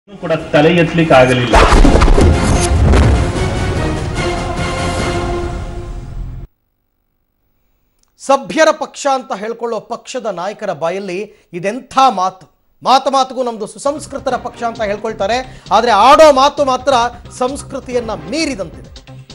ಕೂಡ ತಲೆ ಎತ್ತಲಿಕ್ಕೆ ಆಗಲಿಲ್ಲ ಸಭ್ಯರ ಪಕ್ಷ ಅಂತ ಹೇಳ್ಕೊಳ್ಳೋ ಪಕ್ಷದ ನಾಯಕರ ಬಾಯಲ್ಲಿ ಇದೆಂಥ ಮಾತು ಮಾತು ಮಾತುಗೂ ನಮ್ದು ಸುಸಂಸ್ಕೃತರ ಪಕ್ಷ ಅಂತ ಹೇಳ್ಕೊಳ್ತಾರೆ ಆದರೆ ಆಡೋ ಮಾತು ಮಾತ್ರ ಸಂಸ್ಕೃತಿಯನ್ನ ಮೀರಿದಂತಿದೆ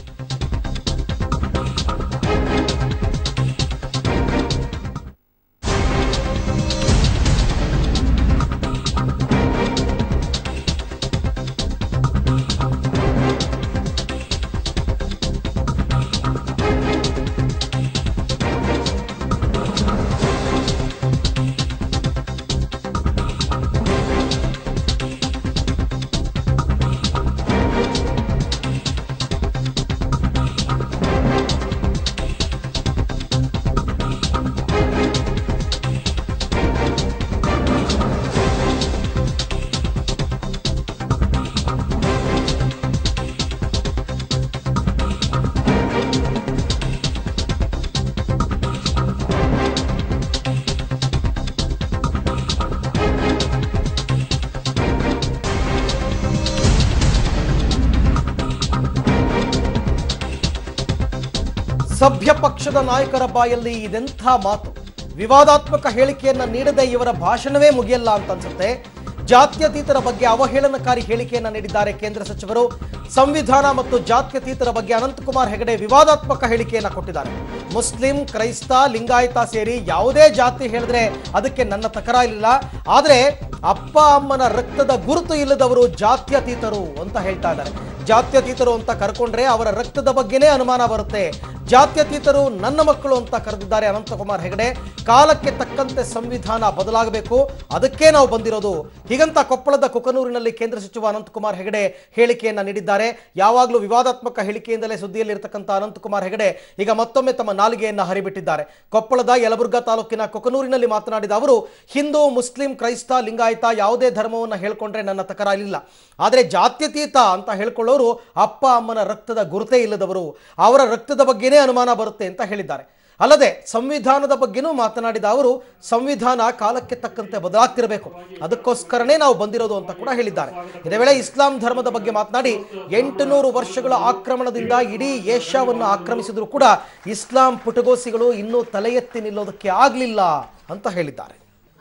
ಸಭ್ಯ ಪಕ್ಷದ ನಾಯಕರ ಬಾಯಲ್ಲಿ ಇದೆಂಥ ಮಾತು ವಿವಾದಾತ್ಮಕ ಹೇಳಿಕೆಯನ್ನ ನೀಡದೆ ಇವರ ಭಾಷಣವೇ ಮುಗಿಯಲ್ಲ ಅಂತ ಅನ್ಸುತ್ತೆ ಜಾತ್ಯತೀತರ ಬಗ್ಗೆ ಅವಹೇಳನಕಾರಿ ಹೇಳಿಕೆಯನ್ನ ನೀಡಿದ್ದಾರೆ ಕೇಂದ್ರ ಸಚಿವರು ಸಂವಿಧಾನ ಮತ್ತು ಜಾತ್ಯತೀತರ ಬಗ್ಗೆ ಅನಂತಕುಮಾರ್ ಹೆಗಡೆ ವಿವಾದಾತ್ಮಕ ಹೇಳಿಕೆಯನ್ನ ಕೊಟ್ಟಿದ್ದಾರೆ ಮುಸ್ಲಿಂ ಕ್ರೈಸ್ತ ಲಿಂಗಾಯತ ಸೇರಿ ಯಾವುದೇ ಜಾತಿ ಹೇಳಿದ್ರೆ ಅದಕ್ಕೆ ನನ್ನ ತಕರಾರಿಲ್ಲ ಆದರೆ ಅಪ್ಪ ಅಮ್ಮನ ರಕ್ತದ ಗುರುತು ಇಲ್ಲದವರು ಜಾತ್ಯತೀತರು ಅಂತ ಹೇಳ್ತಾ ಇದ್ದಾರೆ ಜಾತ್ಯತೀತರು ಅಂತ ಕರ್ಕೊಂಡ್ರೆ ಅವರ ರಕ್ತದ ಬಗ್ಗೆನೇ ಅನುಮಾನ ಬರುತ್ತೆ ಜಾತ್ಯತೀತರು ನನ್ನ ಮಕ್ಕಳು ಅಂತ ಕರೆದಿದ್ದಾರೆ ಅನಂತಕುಮಾರ್ ಹೆಗಡೆ ಕಾಲಕ್ಕೆ ತಕ್ಕಂತೆ ಸಂವಿಧಾನ ಬದಲಾಗಬೇಕು ಅದಕ್ಕೆ ನಾವು ಬಂದಿರೋದು ಹೀಗಂತ ಕೊಪ್ಪಳದ ಕುಕನೂರಿನಲ್ಲಿ ಕೇಂದ್ರ ಸಚಿವ ಅನಂತಕುಮಾರ್ ಹೆಗಡೆ ಹೇಳಿಕೆಯನ್ನ ನೀಡಿದ್ದಾರೆ ಯಾವಾಗಲೂ ವಿವಾದಾತ್ಮಕ ಹೇಳಿಕೆಯಿಂದಲೇ ಸುದ್ದಿಯಲ್ಲಿರ್ತಕ್ಕಂಥ ಅನಂತಕುಮಾರ್ ಹೆಗಡೆ ಈಗ ಮತ್ತೊಮ್ಮೆ ತಮ್ಮ ನಾಲಿಗೆಯನ್ನ ಹರಿಬಿಟ್ಟಿದ್ದಾರೆ ಕೊಪ್ಪಳದ ಯಲಬುರ್ಗಾ ತಾಲೂಕಿನ ಕೊಕನೂರಿನಲ್ಲಿ ಮಾತನಾಡಿದ ಅವರು ಹಿಂದೂ ಮುಸ್ಲಿಂ ಕ್ರೈಸ್ತ ಲಿಂಗಾಯತ ಯಾವುದೇ ಧರ್ಮವನ್ನು ಹೇಳ್ಕೊಂಡ್ರೆ ನನ್ನ ತಕರಾರಿಲ್ಲ ಆದರೆ ಜಾತ್ಯತೀತ ಅಂತ ಹೇಳ್ಕೊಳ್ಳೋರು ಅಪ್ಪ ಅಮ್ಮನ ರಕ್ತದ ಗುರುತೇ ಇಲ್ಲದವರು ಅವರ ರಕ್ತದ ಬಗ್ಗೆನೇ ಅನುಮಾನ ಬರುತ್ತೆ ಅಂತ ಹೇಳಿದ್ದಾರೆ ಅಲ್ಲದೆ ಸಂವಿಧಾನದ ಬಗ್ಗೆನೂ ಮಾತನಾಡಿದ ಅವರು ಸಂವಿಧಾನ ಕಾಲಕ್ಕೆ ತಕ್ಕಂತೆ ಬದಲಾಗ್ತಿರಬೇಕು ಅದಕ್ಕೋಸ್ಕರನೇ ನಾವು ಬಂದಿರೋದು ಅಂತ ಕೂಡ ಹೇಳಿದ್ದಾರೆ ಇದೇ ವೇಳೆ ಇಸ್ಲಾಂ ಧರ್ಮದ ಬಗ್ಗೆ ಮಾತನಾಡಿ ಎಂಟುನೂರು ವರ್ಷಗಳ ಆಕ್ರಮಣದಿಂದ ಇಡೀ ಏಷ್ಯಾವನ್ನು ಆಕ್ರಮಿಸಿದ್ರು ಕೂಡ ಇಸ್ಲಾಂ ಪುಟಗೋಸಿಗಳು ಇನ್ನೂ ತಲೆ ಎತ್ತಿ ನಿಲ್ಲೋದಕ್ಕೆ ಆಗಲಿಲ್ಲ ಅಂತ ಹೇಳಿದ್ದಾರೆ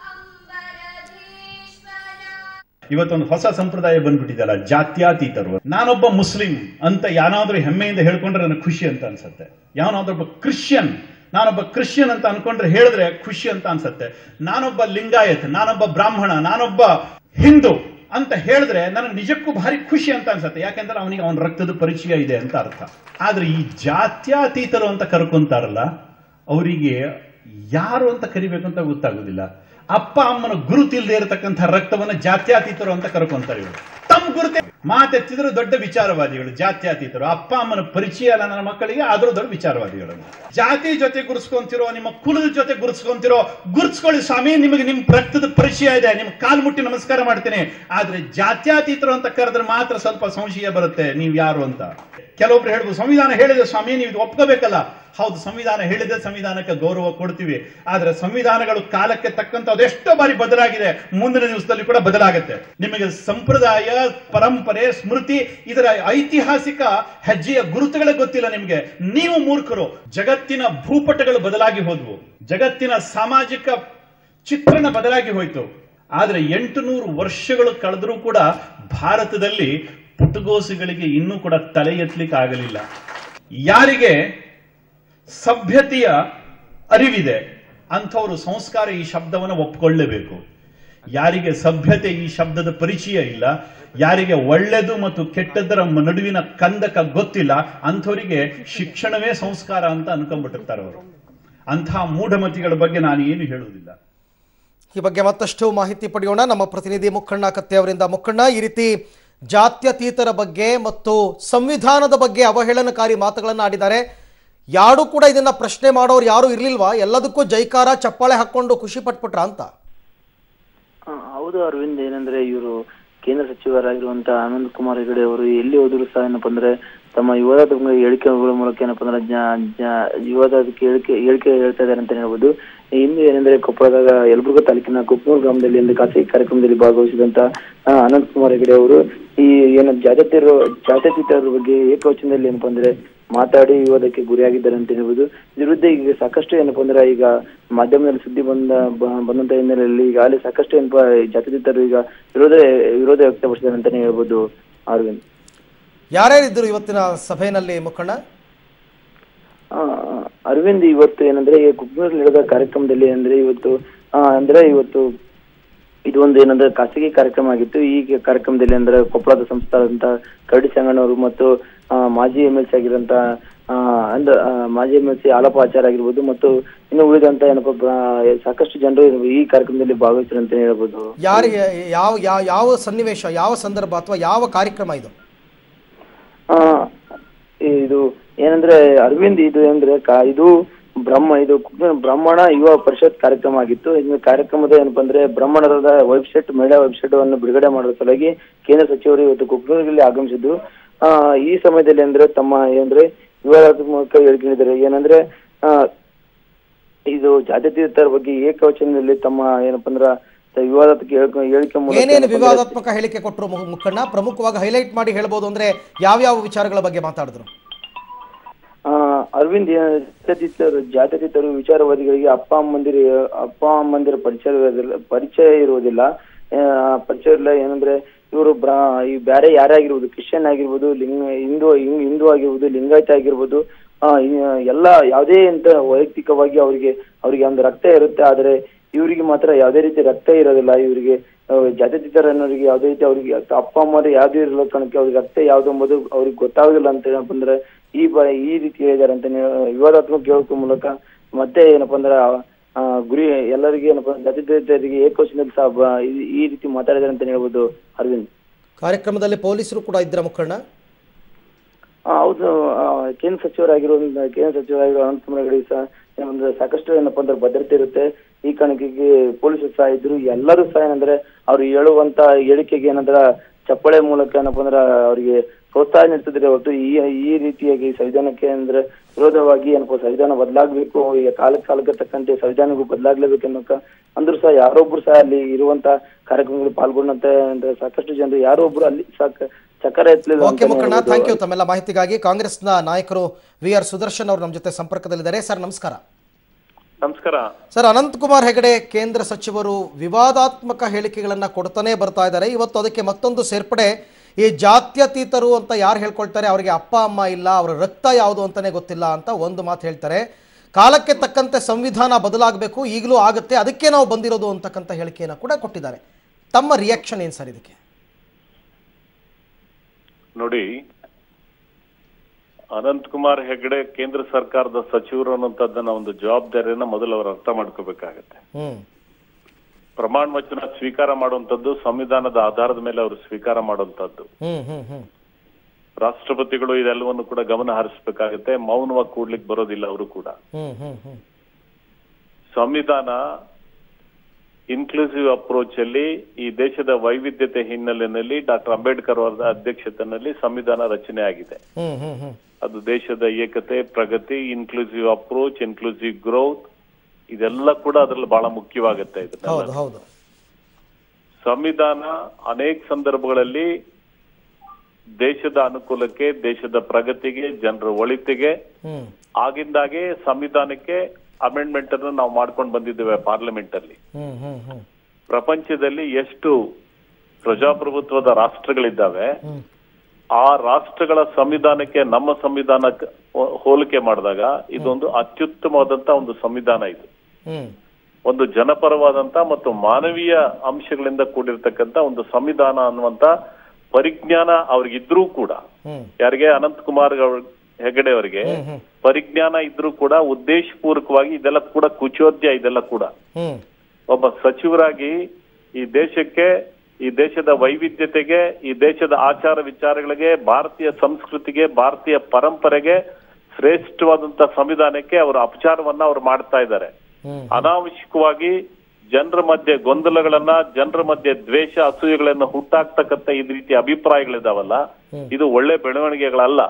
ಇವತ್ತೊಂದು ಹೊಸ ಸಂಪ್ರದಾಯ ಬಂದ್ಬಿಟ್ಟಿದೆಯಲ್ಲ ಜಾತ್ಯಾತೀತರು ನಾನೊಬ್ಬ ಮುಸ್ಲಿಂ ಅಂತ ಯಾನಾದ್ರೂ ಹೆಮ್ಮೆಯಿಂದ ಹೇಳ್ಕೊಂಡ್ರೆ ನನಗೆ ಖುಷಿ ಅಂತ ಅನ್ಸುತ್ತೆ ಯಾವನಾದ್ರೊಬ್ಬ ಕ್ರಿಶ್ಚಿಯನ್ ನಾನೊಬ್ಬ ಕ್ರಿಶ್ಚಿಯನ್ ಅಂತ ಅನ್ಕೊಂಡ್ರೆ ಹೇಳಿದ್ರೆ ಖುಷಿ ಅಂತ ಅನ್ಸುತ್ತೆ ನಾನೊಬ್ಬ ಲಿಂಗಾಯತ್ ನಾನೊಬ್ಬ ಬ್ರಾಹ್ಮಣ ನಾನೊಬ್ಬ ಹಿಂದೂ ಅಂತ ಹೇಳಿದ್ರೆ ನನಗೆ ನಿಜಕ್ಕೂ ಭಾರಿ ಖುಷಿ ಅಂತ ಅನ್ಸುತ್ತೆ ಯಾಕೆಂದ್ರೆ ಅವನಿಗೆ ಅವನ ರಕ್ತದ ಪರಿಚಯ ಇದೆ ಅಂತ ಅರ್ಥ ಆದ್ರೆ ಈ ಜಾತ್ಯಾತೀತರು ಅಂತ ಕರ್ಕೊಂತಾರಲ್ಲ ಅವರಿಗೆ ಯಾರು ಅಂತ ಕರಿಬೇಕು ಅಂತ ಗೊತ್ತಾಗುದಿಲ್ಲ ಅಪ್ಪ ಅಮ್ಮನ ಗುರುತಿಲ್ದೇ ಇರತಕ್ಕಂಥ ರಕ್ತವನ್ನ ಜಾತ್ಯಾತೀತರು ಅಂತ ಕರ್ಕೊಂತಾರೆ ಇವರು ತಮ್ಮ ಗುರುತೆ ಮಾತೆತ್ತಿದ್ರು ದೊಡ್ಡ ವಿಚಾರವಾದಿಗಳು ಜಾತ್ಯಾತೀತರು ಅಪ್ಪ ಅಮ್ಮನ ಪರಿಚಯ ಅಲ್ಲ ನನ್ನ ಮಕ್ಕಳಿಗೆ ಆದ್ರೂ ದೊಡ್ಡ ವಿಚಾರವಾದಿಗಳು ಜಾತಿ ಜೊತೆ ಗುರುಸ್ಕೊಂತಿರೋ ನಿಮ್ಮ ಕುಲದ ಜೊತೆ ಗುರುಸ್ಕೊಂತಿರೋ ಗುರುಸ್ಕೊಳ್ಳಿ ಸ್ವಾಮಿ ನಿಮಗೆ ನಿಮ್ ರಕ್ತದ ಪರಿಚಯ ಇದೆ ನಿಮ್ ಕಾಲ್ ಮುಟ್ಟಿ ನಮಸ್ಕಾರ ಮಾಡ್ತೇನೆ ಆದ್ರೆ ಜಾತ್ಯಾತೀತರು ಅಂತ ಕರೆದ್ರೆ ಮಾತ್ರ ಸ್ವಲ್ಪ ಸಂಶಯ ಬರುತ್ತೆ ನೀವ್ ಯಾರು ಅಂತ ಕೆಲವೊಬ್ರು ಹೇಳ್ಬೋದು ಸಂವಿಧಾನ ಹೇಳಿದೆ ಸ್ವಾಮಿ ನೀವು ಇದು ಒಪ್ಕೋಬೇಕಲ್ಲ ಹೌದು ಸಂವಿಧಾನ ಹೇಳಿದೆ ಸಂವಿಧಾನಕ್ಕೆ ಗೌರವ ಕೊಡ್ತೀವಿ ಆದ್ರೆ ಸಂವಿಧಾನಗಳು ಕಾಲಕ್ಕೆ ತಕ್ಕಂತ ಅದೆಷ್ಟೋ ಬಾರಿ ಬದಲಾಗಿದೆ ಮುಂದಿನ ದಿವಸದಲ್ಲಿ ಕೂಡ ಬದಲಾಗುತ್ತೆ ನಿಮಗೆ ಸಂಪ್ರದಾಯ ಪರಂಪರೆ ಸ್ಮೃತಿ ಇದರ ಐತಿಹಾಸಿಕ ಹೆಜ್ಜೆಯ ಗುರುತುಗಳೇ ಗೊತ್ತಿಲ್ಲ ನಿಮಗೆ ನೀವು ಮೂರ್ಖರು ಜಗತ್ತಿನ ಭೂಪಟಗಳು ಬದಲಾಗಿ ಹೋದ್ವು ಜಗತ್ತಿನ ಸಾಮಾಜಿಕ ಚಿತ್ರಣ ಬದಲಾಗಿ ಹೋಯ್ತು ಆದ್ರೆ ಎಂಟು ನೂರು ವರ್ಷಗಳು ಕಳೆದರೂ ಕೂಡ ಭಾರತದಲ್ಲಿ ಪುಟಗೋಸಿಗಳಿಗೆ ಇನ್ನೂ ಕೂಡ ತಲೆ ಎತ್ತಲಿಕ್ಕೆ ಆಗಲಿಲ್ಲ ಯಾರಿಗೆ ಸಭ್ಯತೆಯ ಅರಿವಿದೆ ಅಂಥವರು ಸಂಸ್ಕಾರ ಈ ಶಬ್ದವನ್ನು ಒಪ್ಕೊಳ್ಳೇಬೇಕು ಯಾರಿಗೆ ಸಭ್ಯತೆ ಈ ಶಬ್ದದ ಪರಿಚಯ ಇಲ್ಲ ಯಾರಿಗೆ ಒಳ್ಳೆದು ಮತ್ತು ಕೆಟ್ಟದ್ದರ ಮ- ನಡುವಿನ ಕಂದಕ ಗೊತ್ತಿಲ್ಲ ಅಂಥವರಿಗೆ ಶಿಕ್ಷಣವೇ ಸಂಸ್ಕಾರ ಅಂತ ಅನ್ಕೊಂಡ್ಬಿಟ್ಟಿರ್ತಾರೆ ಅವರು ಅಂಥ ಮೂಢಮತಿಗಳ ಬಗ್ಗೆ ನಾನು ಏನು ಹೇಳುವುದಿಲ್ಲ ಈ ಬಗ್ಗೆ ಮತ್ತಷ್ಟು ಮಾಹಿತಿ ಪಡೆಯೋಣ ನಮ್ಮ ಪ್ರತಿನಿಧಿ ಮುಖಣ್ಣ ಕತ್ತೆ ಅವರಿಂದ ಮುಖಣ್ಣ ಈ ರೀತಿ ಜಾತ್ಯತೀತರ ಬಗ್ಗೆ ಮತ್ತು ಸಂವಿಧಾನದ ಬಗ್ಗೆ ಅವಹೇಳನಕಾರಿ ಮಾತುಗಳನ್ನು ಆಡಿದ್ದಾರೆ ಯಾರು ಕೂಡ ಇದನ್ನ ಪ್ರಶ್ನೆ ಮಾಡೋರು ಯಾರು ಇರ್ಲಿಲ್ವಾ ಎಲ್ಲದಕ್ಕೂ ಜೈಕಾರ ಚಪ್ಪಾಳೆ ಹಾಕೊಂಡು ಖುಷಿ ಪಟ್ಬಿಟ್ರ ಅಂತ ಆ, ಹೌದು ಅರವಿಂದ್ ಏನಂದ್ರೆ ಇವರು ಕೇಂದ್ರ ಸಚಿವರಾಗಿರುವಂತಹ ಆನಂದ್ ಕುಮಾರ್ ಹೆಗಡೆ ಅವರು ಎಲ್ಲಿ ಹೋದ್ರು ಸಹ ಏನಪ್ಪಾ ಅಂದ್ರೆ ತಮ್ಮ ವಿವಾದಾತ್ಮಕ ಹೇಳಿಕೆಗಳ ಮೂಲಕ ಏನಪ್ಪಾ ಅಂದ್ರೆ ಜ- ಜ- ವಿವಾದಾತ್ಮಕ ಹೇಳಿಕೆ ಹೇಳಿಕೆ ಹೇಳ್ತಾ ಇದ್ದಾರೆ ಅಂತ ಹೇಳ್ಬೋದು ಇಂದು ಏನಂದ್ರೆ ಕೊಪ್ಪಳದಾಗ ಯಲಬುರ್ಗಾ ತಾಲೂಕಿನ ಕುಪ್ಪನೂರು ಗ್ರಾಮದಲ್ಲಿ ಒಂದು ಖಾಸಗಿ ಕಾರ್ಯಕ್ರಮದಲ್ಲಿ ಭಾಗವಹಿಸಿದಂತ ಆ, ಅನಂತ್ ಕುಮಾರ್ ಹೆಗಡೆ ಅವರು ಈ ಏನು ಜಾತ್ಯತೀತರು ಜಾತ್ಯತೀತರ ಬಗ್ಗೆ ಏಕವಚನದಲ್ಲಿ ಏನಪ್ಪಾ ಅಂದ್ರೆ ಮಾತಾಡಿ ವಿವಾದಕ್ಕೆ ಗುರಿಯಾಗಿದ್ದಾರೆ ಅಂತ ಹೇಳ್ಬೋದು ಇದ್ರ ವಿರುದ್ಧ ಈಗ ಸಾಕಷ್ಟು ಏನಪ್ಪಾ ಅಂದ್ರೆ ಈಗ ಮಾಧ್ಯಮದಲ್ಲಿ ಸುದ್ದಿ ಬಂದ ಬ- ಬಂದಂತ ಹಿನ್ನೆಲೆಯಲ್ಲಿ ಈಗಾಗಲೇ ಸಾಕಷ್ಟು ಏನಪ್ಪಾ ಈ ಜಾತ್ಯತೀತರು ಈಗ ವಿರೋಧ ವಿರೋಧ ವ್ಯಕ್ತಪಡಿಸಿದ್ದಾರೆ ಅಂತಾನೆ ಹೇಳ್ಬೋದು ಅರವಿಂದ್ ಯಾರ್ಯಾರಿದ್ದರು ಇವತ್ತಿನ ಸಭೆಯಲ್ಲಿ ಮುಖಂಡ ಆ, ಅರವಿಂದ್ ಇವತ್ತು ಏನಂದ್ರೆ ಈ ಕುಕ್ನೂರಲ್ಲಿ ನಡೆದ ಕಾರ್ಯಕ್ರಮದಲ್ಲಿ ಅಂದ್ರೆ ಇವತ್ತು ಆ, ಅಂದ್ರೆ ಇವತ್ತು ಇದು ಒಂದು ಏನಂದ್ರೆ ಖಾಸಗಿ ಕಾರ್ಯಕ್ರಮ ಆಗಿತ್ತು ಈ ಕಾರ್ಯಕ್ರಮದಲ್ಲಿ ಅಂದ್ರೆ ಕೊಪ್ಪಳದ ಸಂಸ್ಥಾದಂತ ಕರಡಿ ಸಂಗಣ್ಣವರು ಮತ್ತು ಆ, ಮಾಜಿ ಎಂ ಎಲ್ ಸಿ ಆಗಿರಂತ ಆ, ಅಂದ್ರ ಆ, ಮಾಜಿ ಎಂ ಎಲ್ ಸಿ ಆಲಪ ಆಚಾರ ಆಗಿರ್ಬೋದು ಮತ್ತು ಇನ್ನು ಉಳಿದಂತ ಏನಪ್ಪಾ ಬ- ಸಾಕಷ್ಟು ಜನರು ಈ ಕಾರ್ಯಕ್ರಮದಲ್ಲಿ ಭಾಗವಹಿಸಿದ್ರು ಅಂತ ಹೇಳ್ಬೋದು ಯಾರಿಗೆ ಯಾವ ಯಾವ ಯಾವ ಸನ್ನಿವೇಶ ಯಾವ ಸಂದರ್ಭ ಅಥವಾ ಯಾವ ಕಾರ್ಯಕ್ರಮ ಇದು ಆ, ಇದು ಏನಂದ್ರೆ ಅರವಿಂದ್ ಇದು ಅಂದ್ರೆ ಕಾ- ಇದು ಬ್ರಹ್ಮ ಇದು ಬ್ರಾಹ್ಮಣ ಯುವ ಪರಿಷತ್ ಕಾರ್ಯಕ್ರಮ ಆಗಿತ್ತು ಇನ್ನು ಕಾರ್ಯಕ್ರಮದ ಏನಪ್ಪಾ ಅಂದ್ರೆ ಬ್ರಹ್ಮಣದ ವೆಬ್ಸೈಟ್ ಮಹಿಳಾ ವೆಬ್ಸೈಟ್ ಅನ್ನು ಬಿಡುಗಡೆ ಮಾಡುವ ಸಲುವಾಗಿ ಕೇಂದ್ರ ಸಚಿವರು ಇವತ್ತು ಕುಕ್ನೂರಿಗೆ ಆಗಮಿಸಿದ್ದು ಆ ಈ ಸಮಯದಲ್ಲಿ ಅಂದ್ರೆ ತಮ್ಮ ಏನಂದ್ರೆ ವಿವಾದಾತ್ಮಕ ಹೇಳಿಕೆ ನೀಡಿದ್ದಾರೆ ಏನಂದ್ರೆ ಆ ಇದು ಜಾತ್ಯತೀತರ ಬಗ್ಗೆ ಏಕವಚನದಲ್ಲಿ ತಮ್ಮ ಏನಪ್ಪಾ ಅಂದ್ರ ವಿವಾದಾತ್ಮಕ ಹೇಳಿಕೆ ಹೇಳಿಕೆ ಮೂಲಕ ಏನೇನು ಏನಪ್ಪಾ ಅಂದ್ರೆ- ವಿವಾದಾತ್ಮಕ ಹೇಳಿಕೆ ಕೊಟ್ಟರು ಮುಖಂಡ ಪ್ರಮುಖವಾಗಿ ಹೈಲೈಟ್ ಮಾಡಿ ಹೇಳ್ಬೋದು ಅಂದ್ರೆ ಯಾವ್ಯಾವ ವಿಚಾರಗಳ ಬಗ್ಗೆ ಮಾತಾಡಿದ್ರು ಆ, ಅರವಿಂದ್ ಏನ್- ಜಾತ್ಯತೀತರು ಜಾತ್ಯತೀತರು ವಿಚಾರವಾದಿಗಳಿಗೆ ಅಪ್ಪ ಅಮ್ಮಂದಿರ ಅಪ್ಪ ಅಮ್ಮಂದಿರ ಪರಿಚಯ ಇರೋದಿಲ್ಲ ಪರಿಚಯ ಇರುವುದಿಲ್ಲ ಆ, ಪರಿಚಯ ಇಲ್ಲ ಏನಂದ್ರೆ ಇವರು ಬ್ರಾ ಈ ಬ್ಯಾರೆ ಯಾರೇ ಆಗಿರ್ಬೋದು ಕ್ರಿಶ್ಚಿಯನ್ ಆಗಿರ್ಬೋದು ಲಿಂಗ ಹಿಂದೂ ಹಿಂಗ್- ಹಿಂದೂ ಆಗಿರ್ಬೋದು ಲಿಂಗಾಯತ ಆಗಿರ್ಬೋದು ಆ ಈ- ಎಲ್ಲ ಯಾವುದೇ ಅಂತ ವೈಯಕ್ತಿಕವಾಗಿ ಅವರಿಗೆ ಅವರಿಗೆ ಒಂದು ರಕ್ತ ಇರುತ್ತೆ ಆದ್ರೆ ಇವರಿಗೆ ಮಾತ್ರ ಯಾವುದೇ ರೀತಿ ರಕ್ತ ಇರೋದಿಲ್ಲ ಇವರಿಗೆ ಜಾತ್ಯತೀತರ ಅನ್ನೋರಿಗೆ ಯಾವುದೇ ರೀತಿ ಅವರಿಗೆ ಅಪ್ಪ ಅಮ್ಮರು ಯಾವ್ದು ಇರಲ್ಲ ಕಾರಣಕ್ಕೆ ಅವ್ರಿಗೆ ರಕ್ತ ಯಾವ್ದು ಎಂಬುದು ಅವ್ರಿಗೆ ಗೊತ್ತಾಗೋದಿಲ್ಲ ಅಂತ ಏನಪ್ಪ ಅಂದ್ರೆ ಈ ಬ ಈ ರೀತಿ ಹೇಳಿದ್ದಾರೆ ಅಂತ ವಿವಾದಾತ್ಮಕ ಹೇಳೋಕೆ ಮೂಲಕ ಮತ್ತೆ ಏನಪ್ಪಾ ಅಂದ್ರೆ ಆ, ಗುರಿ ಎಲ್ಲರಿಗೆ ಏನಪ್ಪಾ ಜಾತ್ಯತೀತರಿಗೆ ಏಕವಚನದಲ್ಲಿ ಸಹ ಬ- ಈ- ಈ ರೀತಿ ಮಾತಾಡಿದ್ದಾರೆ ಅಂತ ಹೇಳ್ಬೋದು ಅರವಿಂದ್ ಕಾರ್ಯಕ್ರಮದಲ್ಲಿ ಪೊಲೀಸರು ಕೂಡ ಇದ್ರ ಮುಖಂಡ ಆ, ಹೌದು ಆ, ಕೇಂದ್ರ ಸಚಿವರಾಗಿರೋ ಕೇಂದ್ರ ಸಚಿವರಾಗಿರೋ ಅನಂತಕುಮಾರ್ ಹೆಗಡೆ ಸಹ ಏನಂದ್ರೆ ಸಾಕಷ್ಟು ಏನಪ್ಪಾ ಅಂದ್ರೆ ಭದ್ರತೆ ಇರುತ್ತೆ ಈ ಕಾರಣಕ್ಕಾಗಿ ಪೊಲೀಸರು ಸಹ ಇದ್ರು ಎಲ್ಲರೂ ಸಹ ಏನಂದ್ರೆ ಅವ್ರು ಹೇಳುವಂತ ಹೇಳಿಕೆಗೆ ಏನಂದ್ರ ಚಪ್ಪಳೆ ಮೂಲಕ ಏನಪ್ಪಾ ಅಂದ್ರೆ ಅವರಿಗೆ ಪ್ರೋತ್ಸಾಹ ನೀಡ್ತಿದ್ರೆ ಹೊರತು ಈ ಈ ರೀತಿಯಾಗಿ ಸಂವಿಧಾನಕ್ಕೆ ಅಂದ್ರೆ ವಿರೋಧವಾಗಿ ಏನಪ್ಪಾ ಸಂವಿಧಾನ ಬದಲಾಗಬೇಕು ಈಗ ಕಾಲ ಕಾಲಕ್ಕೆ ತಕ್ಕಂತೆ ಸಂವಿಧಾನಗೂ ಬದಲಾಗ್ಲೇಬೇಕು ಅನ್ನೋಕ ಅಂದ್ರೂ ಸಹ ಯಾರೊಬ್ರು ಸಹ ಅಲ್ಲಿ ಇರುವಂತ ಕಾರ್ಯಕ್ರಮದಲ್ಲಿ ಪಾಲ್ಗೊಂಡಂತೆ ಅಂದ್ರೆ ಸಾಕಷ್ಟು ಜನರು ಯಾರೋ ಒಬ್ರು ಅಲ್ಲಿ ಸಾಕ ಚಕ್ರ ಎತ್ತಲಿಲ್ಲ ಓಕೆ ಅಂತಾನೆ ಮುಖಂಡ ಹೇಳ್ಬೋದು. ಥ್ಯಾಂಕ್ ಯು ತಮ್ಮೆಲ್ಲ ಮಾಹಿತಿಗಾಗಿ ಕಾಂಗ್ರೆಸ್ನ ನಾಯಕರು ವಿ ಆರ್ ಸುದರ್ಶನ್ ಅವರು ನಮ್ಮ ಜೊತೆ ಸಂಪರ್ಕದಲ್ಲಿದ್ದಾರೆ ಸರ್ ನಮಸ್ಕಾರ ನಮಸ್ಕಾರ ಸರ್ ಅನಂತಕುಮಾರ್ ಹೆಗಡೆ ಕೇಂದ್ರ ಸಚಿವರು ವಿವಾದಾತ್ಮಕ ಹೇಳಿಕೆಗಳನ್ನ ಕೊಡ್ತಾನೆ ಬರ್ತಾ ಇದ್ದಾರೆ ಇವತ್ತು ಅದಕ್ಕೆ ಮತ್ತೊಂದು ಸೇರ್ಪಡೆ ಈ ಜಾತ್ಯತೀತರು ಅಂತ ಯಾರು ಹೇಳ್ಕೊಳ್ತಾರೆ ಅವರಿಗೆ ಅಪ್ಪ ಅಮ್ಮ ಇಲ್ಲ ಅವರ ರಕ್ತ ಯಾವುದು ಅಂತಾನೆ ಗೊತ್ತಿಲ್ಲ ಅಂತ ಒಂದು ಮಾತು ಹೇಳ್ತಾರೆ ಕಾಲಕ್ಕೆ ತಕ್ಕಂತೆ ಸಂವಿಧಾನ ಬದಲಾಗಬೇಕು ಈಗಲೂ ಆಗುತ್ತೆ ಅದಕ್ಕೆ ನಾವು ಬಂದಿರೋದು ಅಂತಕ್ಕಂಥ ಹೇಳಿಕೆಯನ್ನು ಕೂಡ ಕೊಟ್ಟಿದ್ದಾರೆ ತಮ್ಮ ರಿಯಾಕ್ಷನ್ ಏನು ಸರ್ ಇದಕ್ಕೆ ನೋಡಿ ಅನಂತ್ ಕುಮಾರ್ ಹೆಗಡೆ ಕೇಂದ್ರ ಸರ್ಕಾರದ ಸಚಿವರು ಅನ್ನುವಂಥದ್ದನ್ನ ಒಂದು ಜವಾಬ್ದಾರಿಯನ್ನ ಮೊದಲು ಅವರು ಅರ್ಥ ಮಾಡ್ಕೋಬೇಕಾಗತ್ತೆ ಹ್ಮ್ ಪ್ರಮಾಣ ವಚನ ಸ್ವೀಕಾರ ಮಾಡುವಂತದ್ದು ಸಂವಿಧಾನದ ಆಧಾರದ ಮೇಲೆ ಅವರು ಸ್ವೀಕಾರ ಮಾಡುವಂತದ್ದು ಹ್ಮ್ ಹ್ಮ್ ಹ್ಮ್ ರಾಷ್ಟ್ರಪತಿಗಳು ಇದೆಲ್ಲವನ್ನು ಕೂಡ ಗಮನ ಹರಿಸಬೇಕಾಗತ್ತೆ ಮೌನವಾಗಿ ಕೂಡ್ಲಿಕ್ಕೆ ಬರೋದಿಲ್ಲ ಅವರು ಕೂಡ ಹ್ಮ್ ಹ್ಮ್ ಹ್ಮ್ ಸಂವಿಧಾನ ಇನ್ಕ್ಲೂಸಿವ್ ಅಪ್ರೋಚ್ ಅಲ್ಲಿ ಈ ದೇಶದ ವೈವಿಧ್ಯತೆ ಹಿನ್ನೆಲೆಯಲ್ಲಿ ಡಾಕ್ಟರ್ ಅಂಬೇಡ್ಕರ್ ಅವರ ಅಧ್ಯಕ್ಷತೆಯಲ್ಲಿ ಸಂವಿಧಾನ ರಚನೆ ಆಗಿದೆ ಹ್ಮ್ ಹ್ಮ್ ಹ್ಮ್ ಅದು ದೇಶದ ಏಕತೆ ಪ್ರಗತಿ ಇನ್ಕ್ಲೂಸಿವ್ ಅಪ್ರೋಚ್ ಇನ್ಕ್ಲೂಸಿವ್ ಗ್ರೋತ್ ಇದೆಲ್ಲ ಕೂಡ ಅದ್ರಲ್ಲಿ ಬಹಳ ಮುಖ್ಯವಾಗುತ್ತೆ ಇದನ್ನೆಲ್ಲ ಹೌದು ಹೌದು ಸಂವಿಧಾನ ಅನೇಕ ಸಂದರ್ಭಗಳಲ್ಲಿ ದೇಶದ ಅನುಕೂಲಕ್ಕೆ ದೇಶದ ಪ್ರಗತಿಗೆ ಜನರ ಒಳಿತಿಗೆ ಹ್ಮ್ ಆಗಿಂದಾಗೆ ಸಂವಿಧಾನಕ್ಕೆ ಅಮೆಂಡ್ಮೆಂಟ್ ಅನ್ನು ನಾವು ಮಾಡ್ಕೊಂಡು ಬಂದಿದ್ದೇವೆ ಪಾರ್ಲಿಮೆಂಟ್ ಅಲ್ಲಿ ಹ್ಮ್ ಹ್ಮ್ ಹ್ಮ್ ಪ್ರಪಂಚದಲ್ಲಿ ಎಷ್ಟು ಪ್ರಜಾಪ್ರಭುತ್ವದ ರಾಷ್ಟ್ರಗಳಿದ್ದಾವೆ ಹ್ಮ್ ಆ ರಾಷ್ಟ್ರಗಳ ಸಂವಿಧಾನಕ್ಕೆ ನಮ್ಮ ಸಂವಿಧಾನಕ್ಕೆ ಹೋ- ಹೋಲಿಕೆ ಮಾಡಿದಾಗ ಇದೊಂದು ಅತ್ಯುತ್ತಮವಾದಂತ ಒಂದು ಸಂವಿಧಾನ ಇದು ಹ್ಮ್ ಒಂದು ಜನಪರವಾದಂತ ಮತ್ತು ಮಾನವೀಯ ಅಂಶಗಳಿಂದ ಕೂಡಿರ್ತಕ್ಕಂತ ಒಂದು ಸಂವಿಧಾನ ಅನ್ನುವಂತ ಪರಿಜ್ಞಾನ ಅವ್ರಿಗಿದ್ರೂ ಕೂಡ ಹ್ಮ್ ಯಾರಿಗೆ ಅನಂತ್ ಕುಮಾರ್ ಅವ್ರ್- ಹೆಗಡೆ ಅವರಿಗೆ ಹ್ಮ್ ಹ್ಮ್ ಪರಿಜ್ಞಾನ ಇದ್ರೂ ಕೂಡ ಉದ್ದೇಶಪೂರ್ವಕವಾಗಿ ಇದೆಲ್ಲ ಕೂಡ ಕುಚೋದ್ಯ ಇದೆಲ್ಲ ಕೂಡ ಹ್ಮ್ ಒಬ್ಬ ಸಚಿವರಾಗಿ ಈ ದೇಶಕ್ಕೆ ಈ ದೇಶದ ವೈವಿಧ್ಯತೆಗೆ ಈ ದೇಶದ ಆಚಾರ ವಿಚಾರಗಳಿಗೆ ಭಾರತೀಯ ಸಂಸ್ಕೃತಿಗೆ ಭಾರತೀಯ ಪರಂಪರೆಗೆ ಶ್ರೇಷ್ಠವಾದಂತ ಸಂವಿಧಾನಕ್ಕೆ ಅವರ ಅಪಚಾರವನ್ನ ಅವ್ರು ಮಾಡ್ತಾ ಇದ್ದಾರೆ ಹ್ಮ್ ಅನಾವಶ್ಯಕವಾಗಿ ಜನರ ಮಧ್ಯೆ ಗೊಂದಲಗಳನ್ನ ಜನರ ಮಧ್ಯೆ ದ್ವೇಷ ಅಸೂಯೆಗಳನ್ನ ಹುಟ್ಟಾಕ್ತಕ್ಕಂತ ಈ ರೀತಿಯ ಅಭಿಪ್ರಾಯಗಳಿದಾವಲ್ಲ ಇದು ಒಳ್ಳೆ ಬೆಳವಣಿಗೆಗಳಲ್ಲ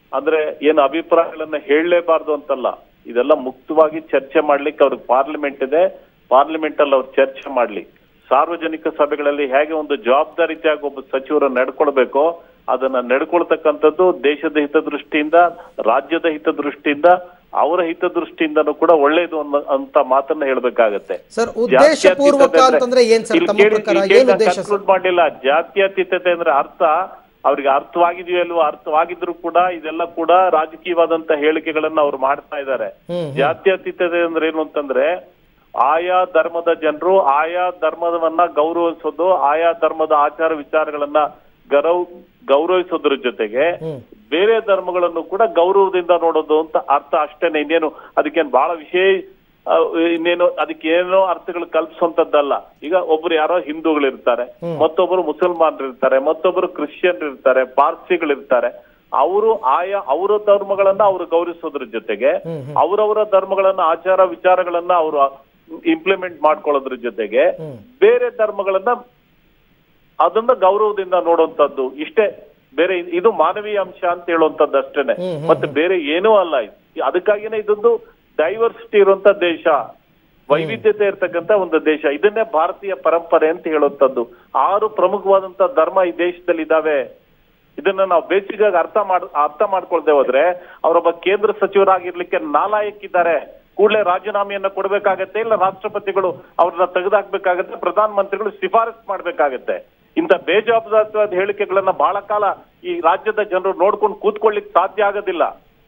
ಅಂದ್ರೆ ಏನು ಅಭಿಪ್ರಾಯಗಳನ್ನ ಹೇಳಲೇಬಾರ್ದು ಅಂತಲ್ಲ ಇದೆಲ್ಲ ಮುಕ್ತವಾಗಿ ಚರ್ಚೆ ಮಾಡ್ಲಿಕ್ಕೆ ಅವ್ರಿಗೆ ಪಾರ್ಲಿಮೆಂಟ್ ಇದೆ ಪಾರ್ಲಿಮೆಂಟ್ ಅಲ್ಲಿ ಅವ್ರು ಚರ್ಚೆ ಮಾಡ್ಲಿ ಸಾರ್ವಜನಿಕ ಸಭೆಗಳಲ್ಲಿ ಹೇಗೆ ಒಂದು ಜವಾಬ್ದಾರಿತಾಗಿ ಒಬ್ಬ ಸಚಿವರು ನಡ್ಕೊಳ್ಬೇಕೋ ಅದನ್ನ ನಡ್ಕೊಳ್ತಕ್ಕಂಥದ್ದು ದೇಶದ ಹಿತದೃಷ್ಟಿಯಿಂದ ರಾಜ್ಯದ ಹಿತದೃಷ್ಟಿಯಿಂದ ಅವರ ಹಿತದೃಷ್ಟಿಯಿಂದನೂ ಕೂಡ ಒಳ್ಳೇದು ಅನ್ನೋ ಅಂತ ಮಾತನ್ನ ಹೇಳ್ಬೇಕಾಗತ್ತೆ ಸರ್ ಉದ್ದೇಶಪೂರ್ವಕ ಅಂತಂದ್ರೆ ಏನ್ ಸರ್ ತಮ್ಮ ಪ್ರಕಾರ ಏನ್ ಉದ್ದೇಶ ಸರ್ ಕನ್ಕ್ಲೂಡ್ ಮಾಡಲಿಲ್ಲ ಜಾತ್ಯತೀತತೆ ಅಂದ್ರೆ ಅರ್ಥ ಅವ್ರಿಗೆ ಅರ್ಥವಾಗಿದೆಯೋ ಅಲ್ವೋ ಅರ್ಥವಾಗಿದ್ರು ಕೂಡ ಇದೆಲ್ಲ ಕೂಡ ರಾಜಕೀಯವಾದಂತ ಹೇಳಿಕೆಗಳನ್ನ ಅವ್ರು ಮಾಡ್ತಾ ಇದ್ದಾರೆ ಹ್ಮ್, ಜಾತ್ಯತೀತತೆ ಅಂದ್ರೆ ಏನು ಅಂತಂದ್ರೆ ಆಯಾ ಧರ್ಮದ ಜನರು ಆಯಾ ಧರ್ಮವನ್ನ ಗೌರವಿಸೋದು ಆಯಾ ಧರ್ಮದ ಆಚಾರ ವಿಚಾರಗಳನ್ನ ಗೌರವ್ ಗೌರವಿಸೋದ್ರ ಜೊತೆಗೆ ಹ್ಮ್. ಬೇರೆ ಧರ್ಮಗಳನ್ನು ಕೂಡ ಗೌರವದಿಂದ ನೋಡೋದು ಅಂತ ಅರ್ಥ ಅಷ್ಟೇನೆ ಇನ್ನೇನು ಅದಕ್ಕೇನು ಬಹಳ ವಿಶೇಷ ಆ, ಇನ್ನೇನು ಅದಕ್ಕೆ ಏನೋ ಅರ್ಥಗಳು ಕಲ್ಪಿಸುವಂತದ್ದಲ್ಲ ಈಗ ಒಬ್ರು ಯಾರೋ ಹಿಂದೂಗಳಿರ್ತಾರೆ ಮತ್ತೊಬ್ಬರು ಮುಸಲ್ಮಾನರು ಇರ್ತಾರೆ ಮತ್ತೊಬ್ಬರು ಕ್ರಿಶ್ಚಿಯನ್ ಇರ್ತಾರೆ ಪಾರ್ಸಿಗಳಿರ್ತಾರೆ ಅವರು ಆಯಾ ಅವರ ಧರ್ಮಗಳನ್ನ ಅವರು ಗೌರವಿಸೋದ್ರ ಜೊತೆಗೆ ಅವರವರ ಧರ್ಮಗಳನ್ನ ಆಚಾರ ವಿಚಾರಗಳನ್ನ ಅವರು ಇಂಪ್ಲಿಮೆಂಟ್ ಮಾಡ್ಕೊಳ್ಳೋದ್ರ ಜೊತೆಗೆ ಬೇರೆ ಧರ್ಮಗಳನ್ನ ಅದನ್ನ ಗೌರವದಿಂದ ನೋಡುವಂತದ್ದು ಇಷ್ಟೇ ಬೇರೆ ಇ- ಇದು ಮಾನವೀಯ ಅಂಶ ಅಂತ ಹೇಳುವಂತದ್ದು ಅಷ್ಟೇನೆ ಮತ್ತೆ ಬೇರೆ ಏನೂ ಅಲ್ಲ ಇದು ಅದಕ್ಕಾಗಿನೇ ಇದೊಂದು ಡೈವರ್ಸಿಟಿ ಇರುವಂತ ದೇಶ ವೈವಿಧ್ಯತೆ ಇರ್ತಕ್ಕಂತ ಒಂದು ದೇಶ ಇದನ್ನೇ ಭಾರತೀಯ ಪರಂಪರೆ ಅಂತ ಹೇಳುವಂತದ್ದು ಆರು ಪ್ರಮುಖವಾದಂತ ಧರ್ಮ ಈ ದೇಶದಲ್ಲಿ ಇದಾವೆ ಇದನ್ನ ನಾವು ಬೇಸಿಕ್ ಆಗಿ ಅರ್ಥ ಮಾಡ್ ಅರ್ಥ ಮಾಡ್ಕೊಳ್ದೆ ಹೋದ್ರೆ ಅವರೊಬ್ಬ ಕೇಂದ್ರ ಸಚಿವರಾಗಿರ್ಲಿಕ್ಕೆ ನಾಲಾಯಕ್ಕಿದ್ದಾರೆ ಕೂಡಲೇ ರಾಜೀನಾಮೆಯನ್ನ ಕೊಡ್ಬೇಕಾಗತ್ತೆ ಇಲ್ಲ ರಾಷ್ಟ್ರಪತಿಗಳು ಅವ್ರನ್ನ ತೆಗೆದಾಕ್ಬೇಕಾಗತ್ತೆ ಪ್ರಧಾನ ಮಂತ್ರಿಗಳು ಶಿಫಾರಸ್ ಮಾಡ್ಬೇಕಾಗತ್ತೆ ಇಂಥ ಬೇಜವಾಬ್ದಾರಿಯಾದ ಹೇಳಿಕೆಗಳನ್ನ ಬಹಳ ಕಾಲ ಈ ರಾಜ್ಯದ ಜನರು ನೋಡ್ಕೊಂಡು ಕೂತ್ಕೊಳ್ಳಿಕ್ ಸಾಧ್ಯ ಆಗೋದಿಲ್ಲ